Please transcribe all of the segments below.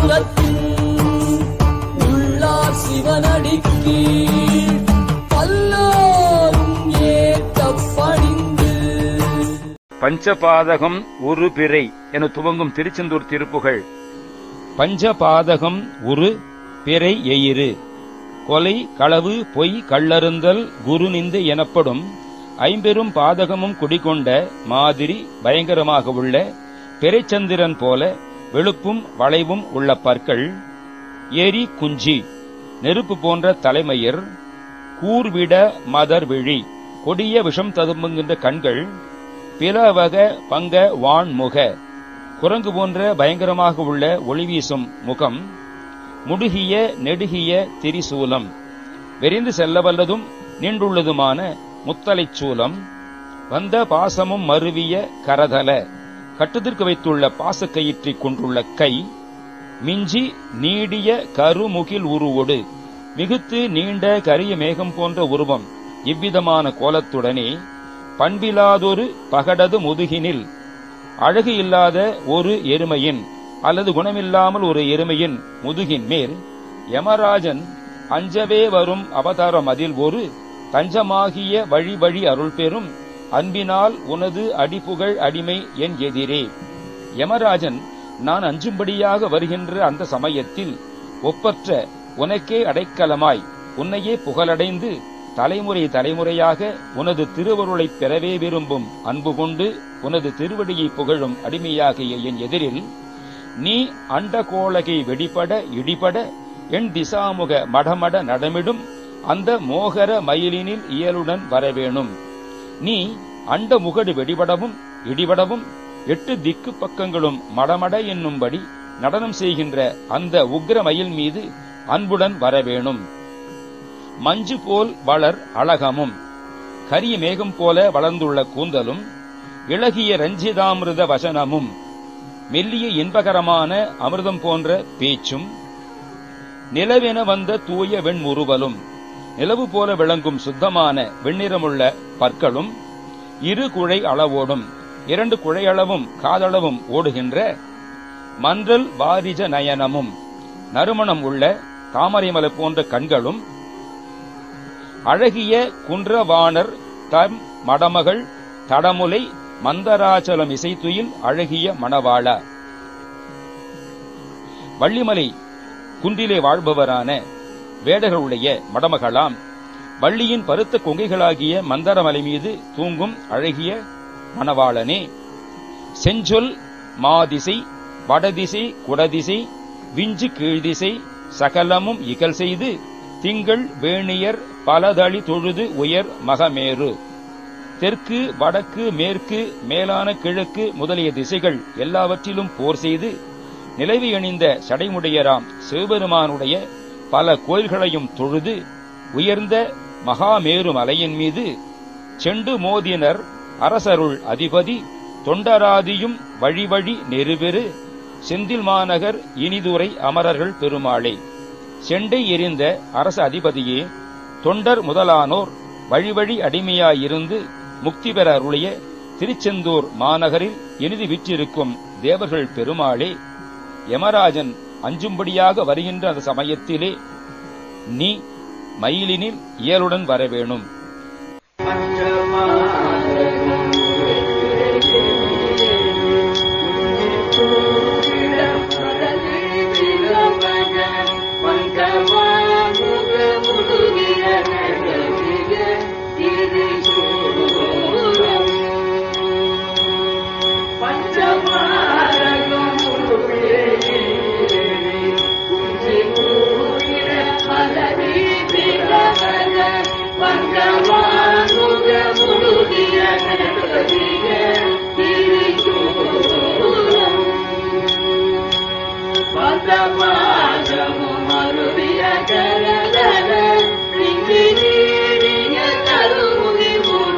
புறத்தின் உள்ளார் சிவனடிக்கு பல்லாரும் ஏற்க பணிந்து பஞ்சபாதகம் ஒரு பிறை என துவங்கும் திருச்செந்தூர் திருப்புகழ் பஞ்சபாதகம் உரு பிறை எயிறு கொலை களவு பொய் கள்ளறுந்தல் குருநிந்து எனப்படும் ஐம்பெரும் பாதகமும் குடிகொண்ட மாதிரி பயங்கரமாக உள்ள பிறைச்சந்திரன் போல வெளுப்பும் வளைவும் உள்ள பற்கள் எரி குஞ்சி நெருப்பு போன்ற தலைமயிர் கூர்விட மதர் விழி கொடிய விஷம் ததும்புகின்ற கண்கள் பிளவக பங்க வான்முக குரங்கு போன்ற பயங்கரமாக உள்ள ஒளி வீசும் முகம் முடுகிய நெடுகிய திரிசூலம் விரைந்து செல்லவல்லதும் நின்றுள்ளதுமான முத்தலைச் சூலம் வந்த பாசமும் மருவிய கரதல கட்டுதிர்க்க வைத்துள்ள பாசக்கயிற்றைக் கொண்டுள்ள கை மிஞ்சி நீடிய கருமுகில் உருவொடு மிகுத்து நீண்ட கரிய மேகம் போன்ற உருவம் இவ்விதமான கோலத்துடனே பண்பிலாதொரு பகடது முதுகினில் அழகு இல்லாத ஒரு எருமையின் அல்லது குணமில்லாமல் ஒரு எருமையின் முதுகின் மேல் யமராஜன் அஞ்சவே வரும் அவதாரம் அதில் ஒரு தஞ்சமாகிய வழி வழி அருள் பெறும் அன்பினால் உனது அடிப்புகழ் அடிமை என் எதிரே யமராஜன் நான் அஞ்சும்படியாக வருகின்ற அந்த சமயத்தில் ஒப்பற்ற உனக்கே அடைக்கலமாய் உன்னையே புகழடைந்து தலைமுறை தலைமுறையாக உனது திருவருளைப் பெறவே விரும்பும் அன்பு கொண்டு உனது திருவடியை புகழும் அடிமையாகிய என் எதிரில் நீ அண்டகோளகை வெடிபட இடிபட என் திசாமுக மடமட நடமிடும் அந்த மோகர மயிலினில் இயலுடன் வரவேணும் நீ அண்ட முகடு வெடிபடவும் இடிபடவும் எட்டு திக்கு பக்கங்களும் மடமட என்னும்படி நடனம் செய்கின்ற அந்த உக்ர மயில் மீது அன்புடன் வரவேணும் மஞ்சு போல் வளர் அழகமும் கரிய மேகம் போல வளர்ந்துள்ள கூந்தலும் இளகிய ரஞ்சிதாமிருத வசனமும் மெல்லிய இன்பகரமான அமிர்தம் போன்ற பேச்சும் நிலவென வந்த தூய வெண்முறுவலும் நிலவு போல விளங்கும் சுத்தமான வெண்ணிறமுள்ள பற்களும் இரு குழை அளவோடும் இரண்டு குழையளவும் காதளவும் ஓடுகின்ற மன்றல் வாரிஜ நயனமும் நறுமணம் உள்ள தாமரைமலை போன்ற கண்களும் அழகிய குன்றவாணர் தம் மடமகள் தடமுலை மந்தராச்சலம் இசைத்துயில் அழகிய மணவாள வள்ளிமலை குன்றிலே வாழ்பவரான வேடர்களுடைய மடமகளாம் வள்ளியின் பருத்த கொங்கைகளாகிய மந்தரமலை மீது தூங்கும் அழகிய மணவாளனே செஞ்சொல் மாதிசை வடதிசை குடதிசை விஞ்சு கீழ்திசை சகலமும் இகல் செய்து திங்கள் வேணியர் பலதளி தொழுது உயர் மகமேரு தெற்கு வடக்கு மேற்கு மேலான கிழக்கு முதலிய திசைகள் எல்லாவற்றிலும் போர் செய்து நிலவி அணிந்த சடைமுடையராம் சிவபெருமானுடைய பல கோயில்களையும் தொழுது உயர்ந்த மகாமேரு மலையின் மீது செண்டு மோதினர் அரசருள் அதிபதி தொண்டராதியும் வழி வழி நெருபெரு செந்தில் மாநகர் இனிதுரை அமரர்கள் பெருமாளே செண்டை எறிந்த அரச அதிபதியே தொண்டர் முதலானோர் வழி வழி அடிமையாயிருந்து முக்தி பெற அருளிய திருச்செந்தூர் மாநகரில் இனிது விற்றிருக்கும் தேவர்கள் பெருமாளே யமராஜன் அஞ்சும்படியாக வருகின்ற அந்த சமயத்திலே நீ மயிலினில் இயலுடன் வரவேணும் மருவிய கரதர பிங்கி நீடிய கருமுகி முழு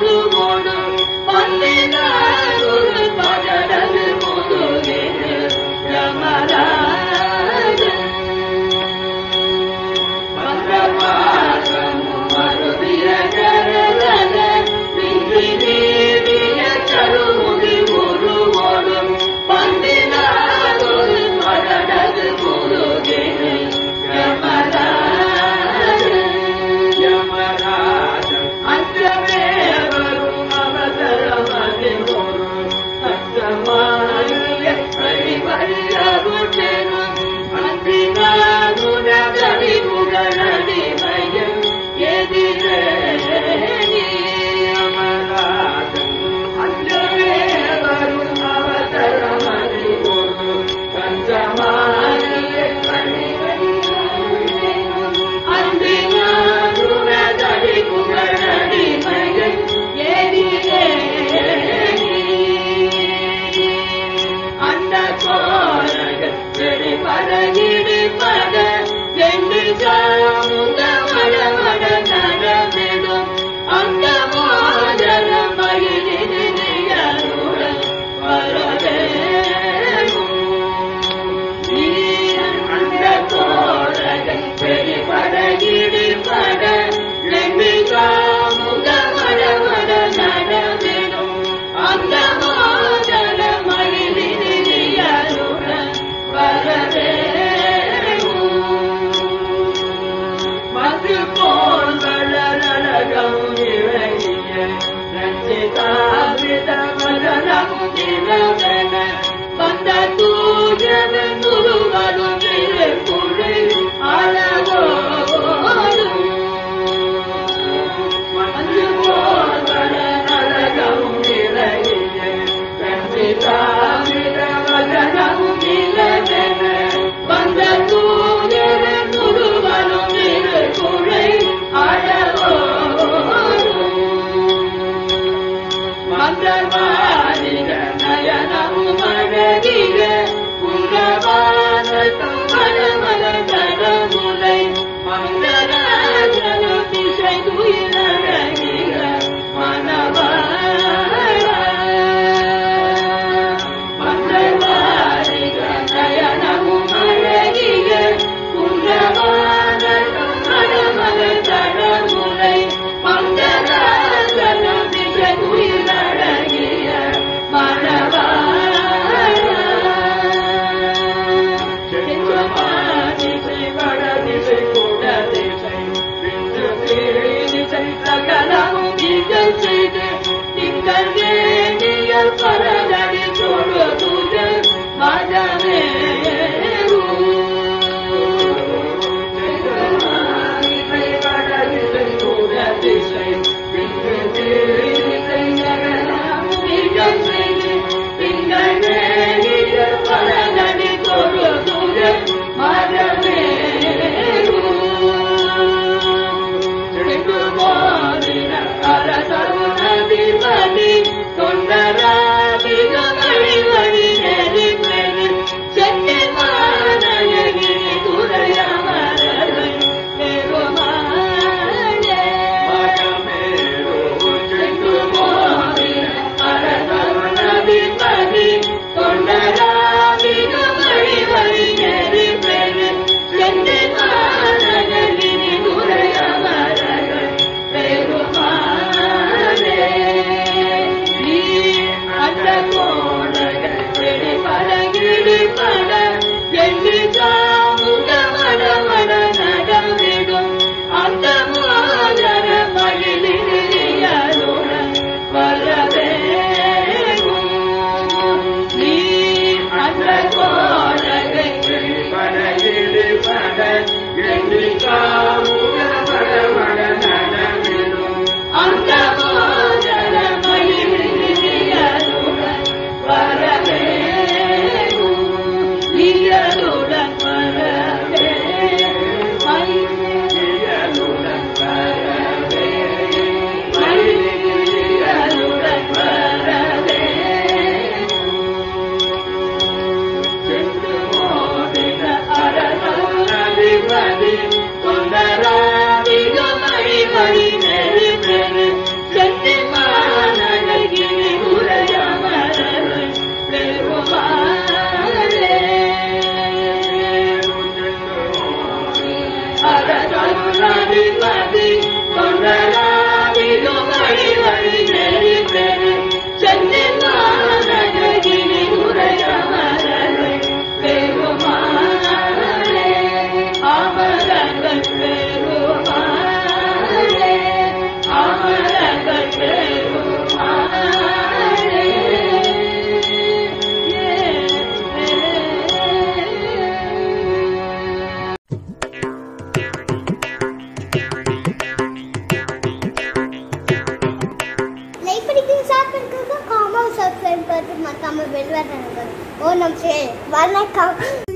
லைக் படிக்கிறது ஷேர் பண்ணுறது காமா சப்ஸ்கிரைப் பார்த்து மறக்காம பெல் பட்டன் ஓ நம்ம வணக்கம்